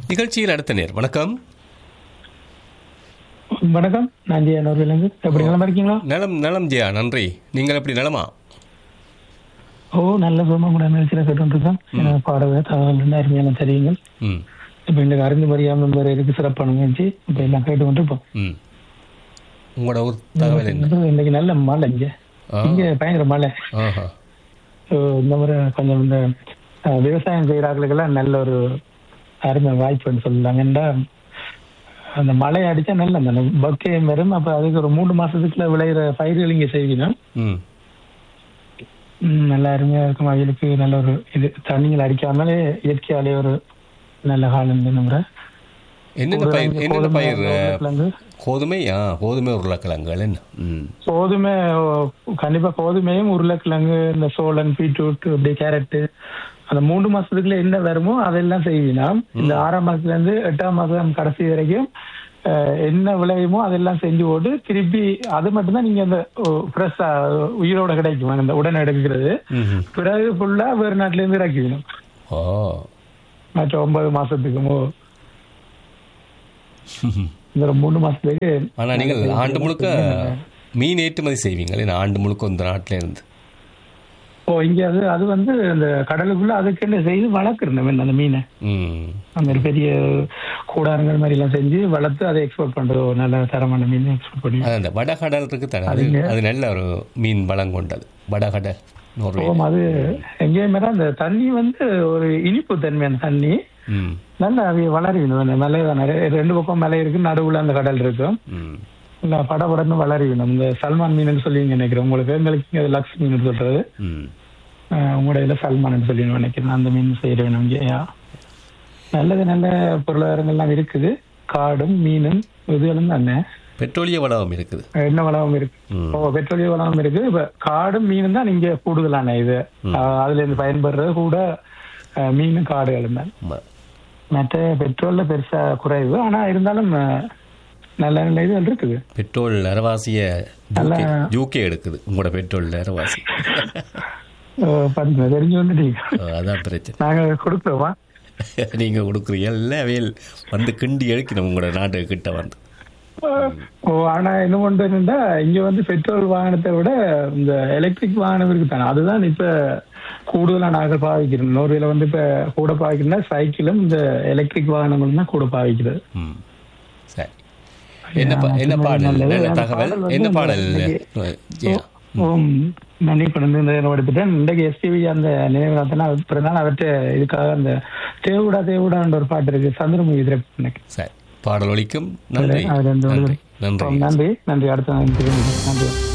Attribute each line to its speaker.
Speaker 1: நிகழ்ச்சியில் அடுத்த நேர் வணக்கம்
Speaker 2: வணக்கம் நான் ஜெயா நோர்வேலேருந்து எப்படி நல்லா இருக்கீங்களா
Speaker 1: நலம் நலம் ஜெயா நன்றி நீங்கள் எப்படி நலமா
Speaker 2: ஓ நல்ல சுகமாக கூட நிகழ்ச்சியில் கேட்டுருக்கோம் எனக்கு பாடவே தகவல் இருந்து அருமையான தெரியுங்க
Speaker 1: ம்
Speaker 2: இப்போ இந்த அறிந்து மரியாமல் வேறு இருக்கு சிறப்பான நிகழ்ச்சி இப்போ எல்லாம் கேட்டு கொண்டிருப்போம்
Speaker 1: ம் உங்களோட ஒரு தகவல் என்ன
Speaker 2: இன்னைக்கு நல்ல மழை இங்கே
Speaker 1: ஆ.
Speaker 2: இங்கே பயங்கர மழை
Speaker 1: ஆஹா
Speaker 2: ஸோ இந்த முறை கொஞ்சம் இந்த அஹ், விவசாயம் செய்கிறார்களுக்கெல்லாம் நல்ல ஒரு அருமை வாய்ப்புன்னு சொல்லலாம் ஏன்டா அந்த மழை அடிச்சா நல்ல அந்த பக்கையம் வரும் அப்போ அதுக்கு ஒரு மூணு மாசத்துக்குள்ள விளையிற பயிர்கள் இங்கே செய்வீங்க
Speaker 1: ம்
Speaker 2: ம், நல்ல அருமையா இருக்கும் அவைகளுக்கு நல்ல ஒரு இது தண்ணிகள் அடிக்காமலே இயற்கையாலே ஒரு நல்ல காலம் இந்த முறை
Speaker 1: என்னென்ன பயிர் என்னென்ன பயிர்
Speaker 2: உருளைக்கிழங்கு.
Speaker 1: கோதுமை ஆ கோதுமை உருளைக்கிழங்குகள் என்ன ம்
Speaker 2: கோதுமை ஓ, கண்டிப்பா கோதுமையும் உருளைக்கிழங்கு இந்த சோளன் பீட்ரூட் இப்படி கேரட்டு அந்த மூணு மாசத்துக்குள்ள என்ன வருமோ அதெல்லாம் செய்வீனா இந்த ஆறாம் மாசத்துல இருந்து எட்டாம் மாசம் கடைசி வரைக்கும் அஹ், என்ன விளையுமோ அதெல்லாம் செஞ்சு போட்டு திருப்பி அது மட்டும்தான் நீங்க அந்த ஃப்ரெஷ்ஷா உயிரோட கிடைக்கும் அந்த உடனே எடுக்கிறது
Speaker 1: ம்ஹும்.
Speaker 2: பிறகு ஃபுல்லா வேறு நாட்டுல இருந்து இறக்கிக்கணும்
Speaker 1: ஓ
Speaker 2: மற்ற ஒன்பது மாசத்துக்குமோ இந்த ஒரு மூணு மாசத்துக்கு
Speaker 1: ஆனால் நீங்கள் ஆண்டு முழுக்க மீன் ஏற்றுமதி செய்வீங்களே இந்த ஆண்டு முழுக்க இந்த நாட்டில இருந்து
Speaker 2: ஓ இங்க அது அது வந்து அந்த கடலுக்குள்ள அதுக்குன்னு செய்து வளர்க்குறேன் அந்த மீனை
Speaker 1: ம்
Speaker 2: அந்த மாதிரி பெரிய கூடாரங்கள் மாதிரி எல்லாம் செஞ்சு வளர்த்து அதை எக்ஸ்போர்ட் பண்றது ஒரு நல்ல தரமான மீன் எக்ஸ்போர்ட் பண்ணி
Speaker 1: அது அந்த வடகடல் இருக்கு தானே அது அது நல்ல ஒரு மீன் வளம் கொண்டது வடகடல் நோர்வே
Speaker 2: ஓ அது எங்கேயுமே அந்த தண்ணி வந்து ஒரு இனிப்பு தன்மையான தண்ணி
Speaker 1: ம்
Speaker 2: நல்லா அவைய வளரிவிடும் அந்த மலை தானே ரெண்டு பக்கம் மலை இருக்கு நடுவுல அந்த கடல் இருக்கும்
Speaker 1: ம்
Speaker 2: இல்ல படபடன்னு வளரிவிடும் இந்த சல்மான் மீன் சொல்லுவீங்க நினைக்கிறேன் உங்களுக்கு எங்களுக்கு இங்க லக்ஸ் மீன் சொல்றது
Speaker 1: ம்
Speaker 2: ஆஹ் உங்களோட இதுல சல்மான் சொல்லி நினைக்கிறேன் அந்த மீன் செய்ய வேணும் இங்கேயா நல்லது நல்ல பொருளாதாரங்கள்லாம் இருக்குது காடும் மீனும் இதுகளும் தானே
Speaker 1: பெட்ரோலிய வளம் இருக்குது
Speaker 2: என்ன வளமும் இருக்கு
Speaker 1: ம்.
Speaker 2: ஓ பெட்ரோலிய வளமும் இருக்கு இப்ப காடும் மீனும் தான் இங்க கூடுதலான இது ஆஹ் அதுல இருந்து பயன்படுறது கூட ஆஹ் மீனும் காடுகளும் தான்
Speaker 1: ஆமா.
Speaker 2: மற்ற பெட்ரோல்ல பெருசா குறைவு ஆனா இருந்தாலும் ஆஹ் நல்ல நல்ல இதுகள் இருக்குது
Speaker 1: பெட்ரோல் அரைவாசிய
Speaker 2: நல்ல-
Speaker 1: யூகே எடுக்குது உங்களோட பெட்ரோல் அரைவாசி
Speaker 2: ஆஹ் பாத்தீங்களா தெரிஞ்சு வந்துட்டீங்க
Speaker 1: அஹ் அதான் பிரச்சனை
Speaker 2: நாங்க கொடுக்குறோமா
Speaker 1: நீங்க கொடுக்குறீங்க எல்லாம் அவையில் வந்து கிண்டி எடுக்கணும் உங்களோட நாட்டு கிட்ட வந்து
Speaker 2: ஓ ஆனா என்ன பண்றேன்னா இங்க வந்து பெட்ரோல் வாகனத்தை விட இந்த எலக்ட்ரிக் வாகனம் இருக்கு தானே அதுதான் இப்ப கூடுதலா நாங்கள் பாவிக்கிறோம் நோர்வேல வந்து இப்ப கூட பாவிக்கிறோம்னா சைக்கிளும் இந்த எலக்ட்ரிக் வாகனங்களும் தான் கூட பாவிக்கிறது
Speaker 1: ம் சரி என்ன பா- என்ன பாடல்
Speaker 2: நல்லது.
Speaker 1: நல்ல
Speaker 2: அந்த
Speaker 1: தகவல்
Speaker 2: பாடல் வந்து
Speaker 1: என்ன பாடல்
Speaker 2: இன்னைக்கு-
Speaker 1: ஜெயா
Speaker 2: ஓம் நன்றி பண்ணி இந்த எடுத்துட்டேன் இன்றைக்கு எஸ்டிவி அந்த நினைவு பிறந்தாலும் அவர்கிட்ட இதுக்காக அந்த தேவுடா தேவுடான்ற ஒரு பாட்டு இருக்கு சந்திரமுகி திரைப்படம்
Speaker 1: சரி பாடல் ஒலிக்கும் நன்றி
Speaker 2: அதுல இருந்து
Speaker 1: நன்றி நன்றி
Speaker 2: நன்றி நன்றி அடுத்த நன்றி நன்றி